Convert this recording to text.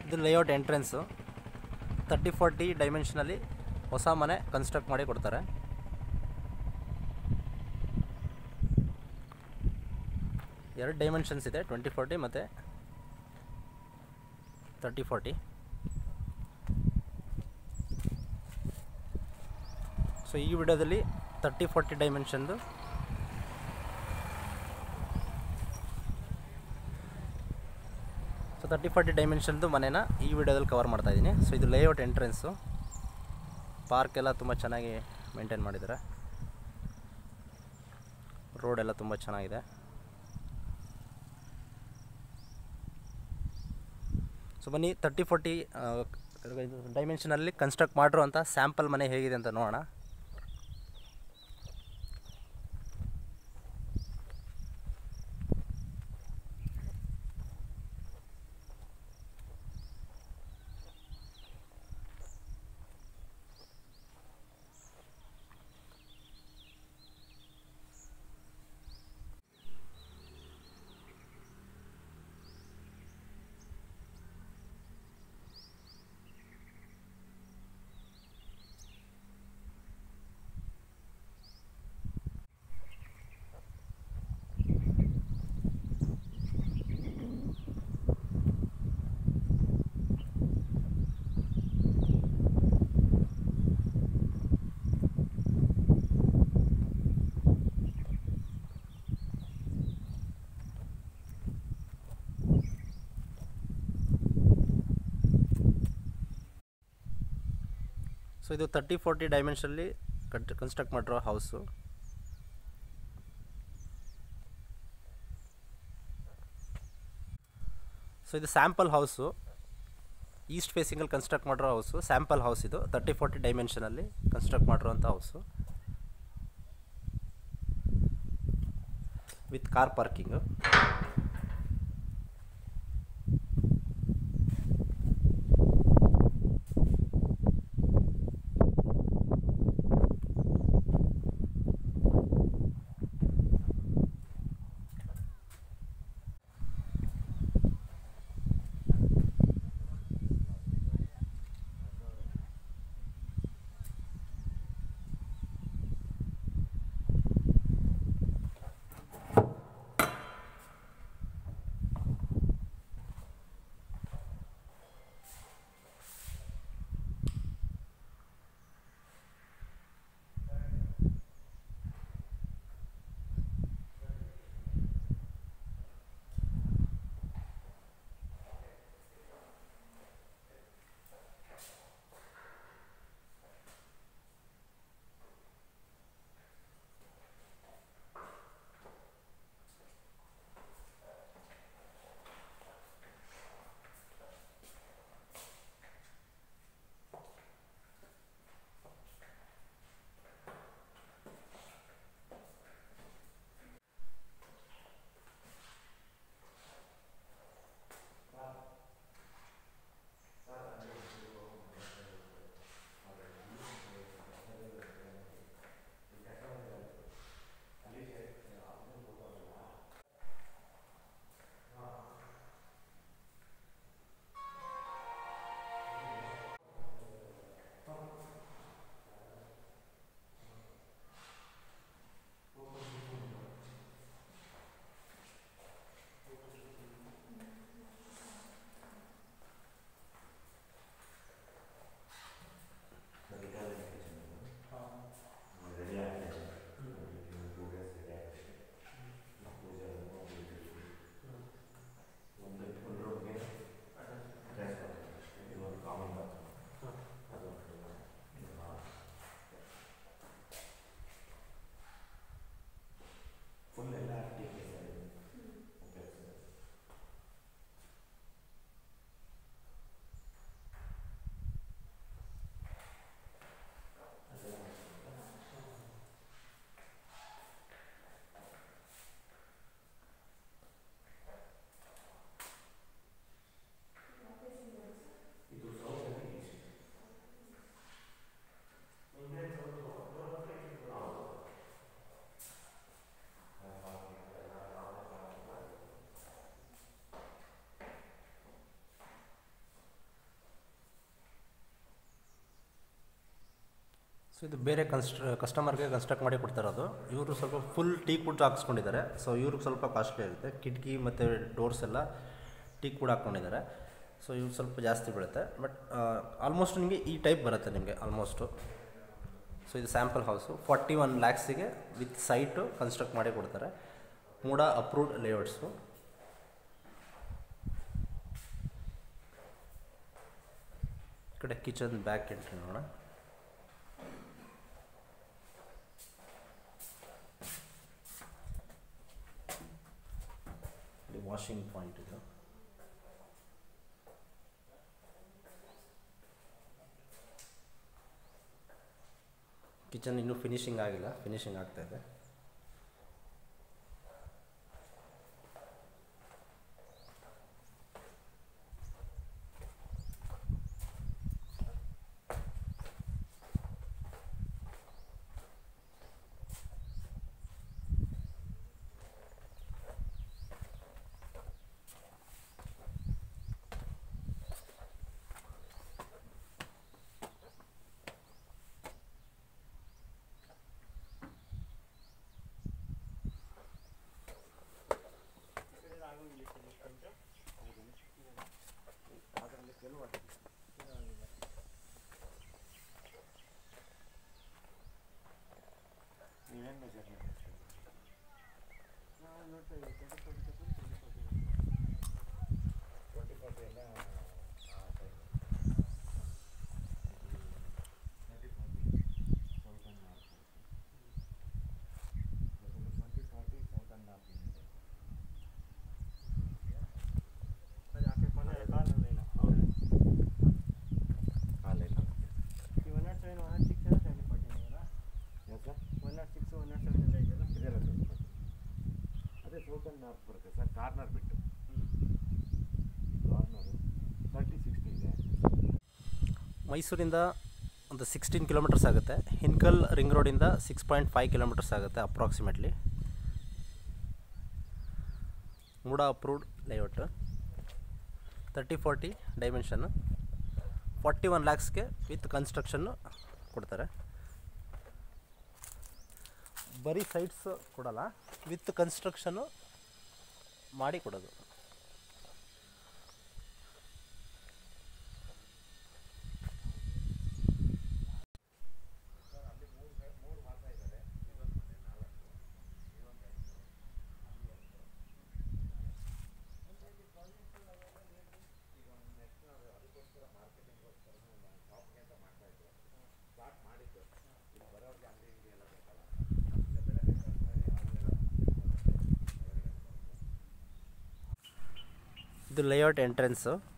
ಇದು layout entrance thirty forty ಡೈಮೆನ್ಷನಲ್ಲಿ ಹೊಸ ಮನೆ ಕನ್ಸ್ಟ್ರಕ್ಟ್ ಮಾಡಿ ಕೊಡ್ತಾರೆ ಎರಡು ಡೈಮೆನ್ಷನ್ಸ್ ಇದೆ ಟ್ವೆಂಟಿ ಫೋರ್ಟಿ ಮತ್ತು ತರ್ಟಿ ಫೋರ್ಟಿ ಸೊ ಈ ವಿಡಿಯೋದಲ್ಲಿ ತರ್ಟಿ ಫೋರ್ಟಿ ಡೈಮೆನ್ಷನ್ದು ಸೊ ತರ್ಟಿ ಫಾರ್ಟಿ ಡೈಮೆನ್ಷನ್ದು ಮನೇನ ಈ ವಿಡಿಯೋದಲ್ಲಿ ಕವರ್ ಮಾಡ್ತಾ ಇದ್ದೀನಿ ಸೊ ಇದು ಲೇಔಟ್ ಎಂಟ್ರೆನ್ಸು ಪಾರ್ಕ್ ಎಲ್ಲ ತುಂಬ ಚೆನ್ನಾಗಿ ಮೇಂಟೈನ್ ಮಾಡಿದ್ದಾರೆ ರೋಡ್ ಎಲ್ಲ ತುಂಬ ಚೆನ್ನಾಗಿದೆ ಸೊ ಬನ್ನಿ ತರ್ಟಿ ಫೋರ್ಟಿ ಡೈಮೆನ್ಷನಲ್ಲಿ ಕನ್ಸ್ಟ್ರಕ್ಟ್ ಮಾಡಿರುವಂಥ ಸ್ಯಾಂಪಲ್ ಮನೆ ಹೇಗಿದೆ ಅಂತ ನೋಡೋಣ ಸೊ ಇದು ತರ್ಟಿ ಫೋರ್ಟಿ ಡೈಮೆನ್ಷನಲ್ಲಿ ಕಟ್ ಕನ್ಸ್ಟ್ರಕ್ಟ್ ಮಾಡಿರೋ ಹೌಸು ಸೊ ಇದು ಸ್ಯಾಂಪಲ್ ಹೌಸು ಈಸ್ಟ್ ಫೇಸಿಂಗಲ್ಲಿ ಕನ್ಸ್ಟ್ರಕ್ಟ್ ಮಾಡಿರೋ ಹೌಸು ಸ್ಯಾಂಪಲ್ ಹೌಸ್ ಇದು ತರ್ಟಿ ಫೋರ್ಟಿ ಡೈಮೆನ್ಷನಲ್ಲಿ ಕನ್ಸ್ಟ್ರಕ್ಟ್ ಮಾಡಿರೋಂಥ house with car parking so ಇದು ಬೇರೆ ಕನ್ಸ್ಟ್ ಕಸ್ಟಮರ್ಗೆ ಕನ್ಸ್ಟ್ರಕ್ಟ್ ಮಾಡಿ ಕೊಡ್ತಾರದು ಇವರು ಸ್ವಲ್ಪ ಫುಲ್ ಟೀಕ್ ವುಡ್ ಹಾಕ್ಸ್ಕೊಂಡಿದ್ದಾರೆ ಸೊ ಇವ್ರಿಗೆ ಸ್ವಲ್ಪ ಕಾಸ್ಟ್ಲಿ ಆಗುತ್ತೆ ಕಿಟಕಿ ಮತ್ತು ಡೋರ್ಸ್ ಎಲ್ಲ ಟೀಕ್ ವುಡ್ ಹಾಕ್ಕೊಂಡಿದ್ದಾರೆ ಸೊ ಇವ್ರು ಸ್ವಲ್ಪ ಜಾಸ್ತಿ ಬೀಳುತ್ತೆ ಬಟ್ ಆಲ್ಮೋಸ್ಟ್ ನಿಮಗೆ ಈ ಟೈಪ್ ಬರುತ್ತೆ ನಿಮಗೆ ಆಲ್ಮೋಸ್ಟು ಸೊ ಇದು ಸ್ಯಾಂಪಲ್ ಹೌಸು ಫಾರ್ಟಿ ಒನ್ ಲ್ಯಾಕ್ಸಿಗೆ ವಿತ್ ಸೈಟು ಕನ್ಸ್ಟ್ರಕ್ಟ್ ಮಾಡಿ ಕೊಡ್ತಾರೆ ಮೂಡ ಅಪ್ರೂವ್ಡ್ ಲೇಔಟ್ಸು ಈ ಕಡೆ ಕಿಚನ್ ಬ್ಯಾಕ್ ಎಂಟ್ರಿ ನೋಡೋಣ ಇಲ್ಲಿ ವಾಷಿಂಗ್ ಪಾಯಿಂಟ್ ಇದು ಕಿಚನ್ ಇನ್ನೂ ಫಿನಿಶಿಂಗ್ ಆಗಿಲ್ಲ ಫಿನಿಶಿಂಗ್ ಆಗ್ತಾ ಇದೆ ನೀವೇನು ಮೆಜರ್ ಮಾಡ್ತೀರಿ ನಾವು ನೋಡ್ತಾ ಇದ್ದೀವಿ ಟ್ವೆಂಟಿ ಫೋರ್ಟಿ ತಗೊಂಡು ಟ್ವೆಂಟಿ ಫೋರ್ಟಿ ಟ್ವೆಂಟಿ ಫೋರ್ಟಿ ಎಲ್ಲ ಆ time twenty forty south and north twenty forty south and north ಇದೆ ಅದು ಆಕೆ ಕೊನೆ ಕಾಲಲ್ಲ ಇಲ್ಲ ಹಾಲೆಲ್ಲ ಈ one nought seven one nought six ಎಲ್ಲ ಟ್ವೆಂಟಿ ಫೋರ್ಟಿ ಇದೆಯಲ್ಲ ಯಾಕೆ sir one nought six one nought seven ಎಲ್ಲ ಇದೆಯಲ್ಲ ಇದೆಲ್ಲ ಟ್ವೆಂಟಿ ಫೋರ್ಟಿ ಅದೇ ಸೌತ್ ಆ್ಯಂಡ್ ನಾರ್ತ್ ಬರುತ್ತೆ ಸರ್ ಕಾರ್ನರ್ ಬಿಟ್ಟು ಕಾರ್ನರು ತರ್ಟಿ ಸಿಕ್ಸ್ಟಿ ಇದೆ ಮೈಸೂರಿಂದ ಒಂದು ಸಿಕ್ಸ್ಟೀನ್ ಕಿಲೋಮೀಟರ್ಸ್ ಆಗುತ್ತೆ ಹಿನ್ಕಲ್ ರಿಂಗ್ ರೋಡಿಂದ ಸಿಕ್ಸ್ ಪಾಯಿಂಟ್ ಫೈವ್ ಕಿಲೋಮೀಟರ್ಸ್ ಆಗುತ್ತೆ approximately MUDA approved layout thirty forty dimension forty one ಲ್ಯಾಕ್ಸ್ಗೆ ವಿತ್ ಕನ್ಸ್ಟ್ರಕ್ಷನ್ನು ಕೊಡ್ತಾರೆ ಬರೀ ಸೈಟ್ಸ್ ಕೊಡಲ್ಲ ವಿತ್ ಕನ್ಸ್ಟ್ರಕ್ಷನ್ನು ಮಾಡಿ ಕೊಡೋದು ಇದು ಲೇಔಟ್ ಎಂಟ್ರೆನ್ಸು